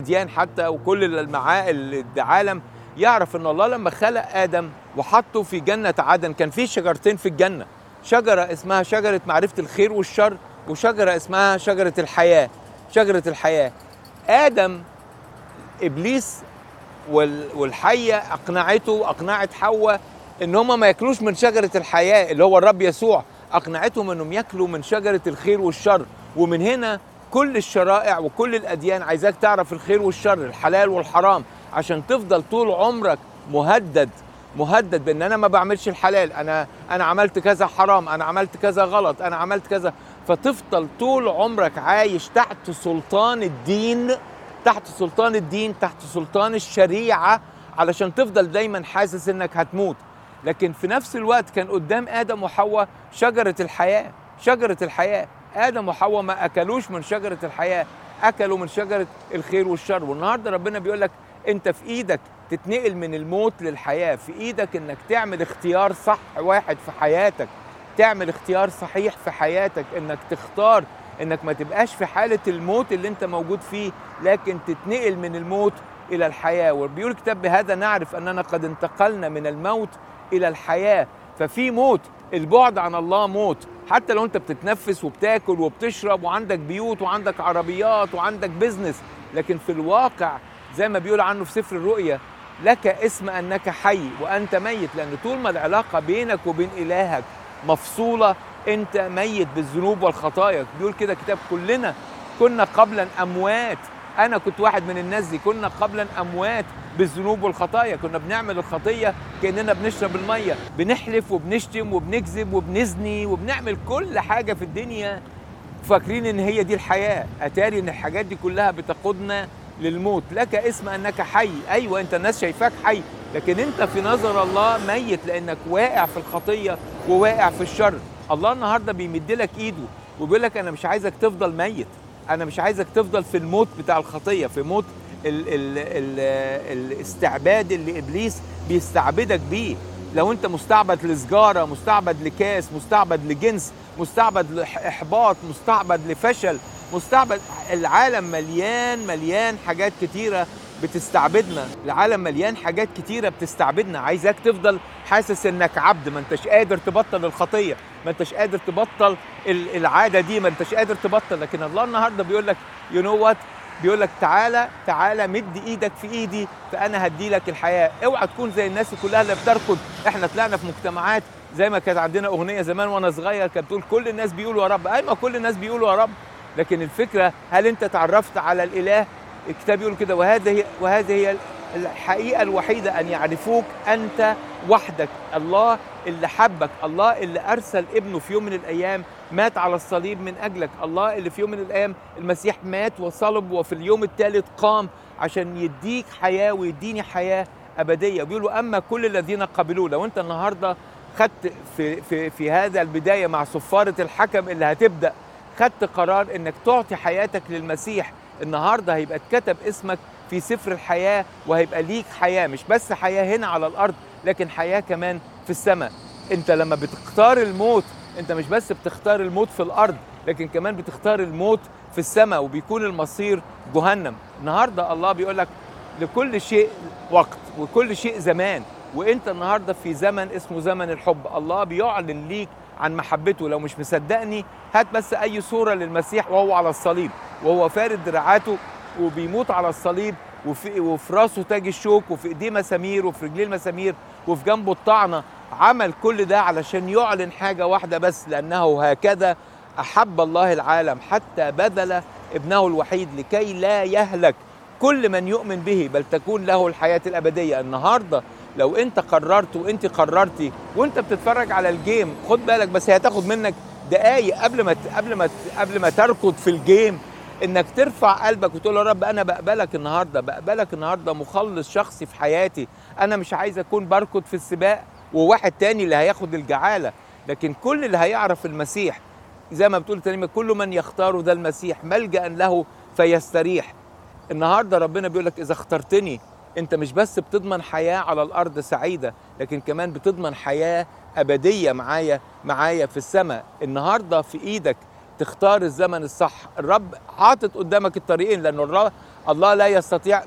الاديان حتى وكل المعا العالم يعرف ان الله لما خلق ادم وحطه في جنه عدن كان في شجرتين في الجنه شجره اسمها شجره معرفه الخير والشر وشجره اسمها شجره الحياه شجره الحياه ادم ابليس وال- والحيه اقنعته واقنعت حواء ان هم ما ياكلوش من شجره الحياه اللي هو الرب يسوع اقنعتهم انهم ياكلوا من شجره الخير والشر ومن هنا كل الشرائع وكل الاديان عايزاك تعرف الخير والشر الحلال والحرام عشان تفضل طول عمرك مهدد مهدد بان انا ما بعملش الحلال انا انا عملت كذا حرام انا عملت كذا غلط انا عملت كذا فتفضل طول عمرك عايش تحت سلطان الدين تحت سلطان الدين تحت سلطان الشريعه علشان تفضل دايما حاسس انك هتموت لكن في نفس الوقت كان قدام ادم وحواء شجره الحياه شجره الحياه ادم وحواء ما اكلوش من شجره الحياه اكلوا من شجره الخير والشر والنهارده ربنا بيقول لك انت في ايدك تتنقل من الموت للحياه في ايدك انك تعمل اختيار صح واحد في حياتك تعمل اختيار صحيح في حياتك انك تختار انك ما تبقاش في حاله الموت اللي انت موجود فيه لكن تتنقل من الموت الى الحياه وبيقول الكتاب بهذا نعرف اننا قد انتقلنا من الموت الى الحياه ففي موت البعد عن الله موت حتى لو انت بتتنفس وبتاكل وبتشرب وعندك بيوت وعندك عربيات وعندك بيزنس لكن في الواقع زي ما بيقول عنه في سفر الرؤيا لك اسم انك حي وانت ميت لان طول ما العلاقه بينك وبين الهك مفصوله انت ميت بالذنوب والخطايا بيقول كده كتاب كلنا كنا قبلا اموات انا كنت واحد من الناس دي كنا قبلا اموات بالذنوب والخطايا كنا بنعمل الخطيه كاننا بنشرب الميه بنحلف وبنشتم وبنكذب وبنزني وبنعمل كل حاجه في الدنيا فاكرين ان هي دي الحياه اتاري ان الحاجات دي كلها بتقودنا للموت لك اسم انك حي ايوه انت الناس شايفاك حي لكن انت في نظر الله ميت لانك واقع في الخطيه وواقع في الشر الله النهارده بيمد لك ايده وبيقول لك انا مش عايزك تفضل ميت انا مش عايزك تفضل في الموت بتاع الخطيه في موت ال ال ال الاستعباد اللي ابليس بيستعبدك بيه لو انت مستعبد لسجاره مستعبد لكاس مستعبد لجنس مستعبد لاحباط مستعبد لفشل مستعبد العالم مليان مليان حاجات كتيره بتستعبدنا العالم مليان حاجات كتيره بتستعبدنا عايزك تفضل حاسس انك عبد ما انتش قادر تبطل الخطيه ما انتش قادر تبطل ال- العاده دي ما انتش قادر تبطل لكن الله النهارده بيقول لك يو نو وات بيقول لك تعالى تعالى مد ايدك في ايدي فانا هدي لك الحياه اوعى تكون زي الناس كلها اللي بتركض احنا طلعنا في مجتمعات زي ما كانت عندنا اغنيه زمان وانا صغير كانت بتقول كل الناس بيقولوا يا رب اي ما كل الناس بيقولوا يا رب لكن الفكره هل انت تعرفت على الاله الكتاب يقول كده وهذه هي وهذه هي الحقيقه الوحيده ان يعرفوك انت وحدك الله اللي حبك الله اللي ارسل ابنه في يوم من الايام مات على الصليب من اجلك الله اللي في يوم من الايام المسيح مات وصلب وفي اليوم الثالث قام عشان يديك حياه ويديني حياه ابديه بيقولوا اما كل الذين قبلوه لو انت النهارده خدت في في في هذا البدايه مع صفاره الحكم اللي هتبدا خدت قرار انك تعطي حياتك للمسيح النهارده هيبقى اتكتب اسمك في سفر الحياه وهيبقى ليك حياه مش بس حياه هنا على الارض لكن حياه كمان في السماء انت لما بتختار الموت انت مش بس بتختار الموت في الارض لكن كمان بتختار الموت في السماء وبيكون المصير جهنم النهارده الله بيقول لك لكل شيء وقت وكل شيء زمان وانت النهارده في زمن اسمه زمن الحب الله بيعلن ليك عن محبته لو مش مصدقني هات بس اي صوره للمسيح وهو على الصليب وهو فارد دراعاته وبيموت على الصليب وفي, وفي راسه تاج الشوك وفي ايديه مسامير وفي رجليه المسامير وفي جنبه الطعنه عمل كل ده علشان يعلن حاجه واحده بس لانه هكذا احب الله العالم حتى بذل ابنه الوحيد لكي لا يهلك كل من يؤمن به بل تكون له الحياه الابديه النهارده لو انت قررت وانت قررتي وانت بتتفرج على الجيم خد بالك بس هي هتاخد منك دقايق قبل ما قبل ما قبل ما تركض في الجيم انك ترفع قلبك وتقول يا رب انا بقبلك النهارده بقبلك النهارده مخلص شخصي في حياتي انا مش عايز اكون بركض في السباق وواحد تاني اللي هياخد الجعاله لكن كل اللي هيعرف المسيح زي ما بتقول تاني كل من يختار ذا المسيح ملجا له فيستريح النهارده ربنا بيقول لك اذا اخترتني انت مش بس بتضمن حياه على الارض سعيده لكن كمان بتضمن حياه ابديه معايا معايا في السماء النهارده في ايدك تختار الزمن الصح الرب حاطط قدامك الطريقين لانه الله لا يستطيع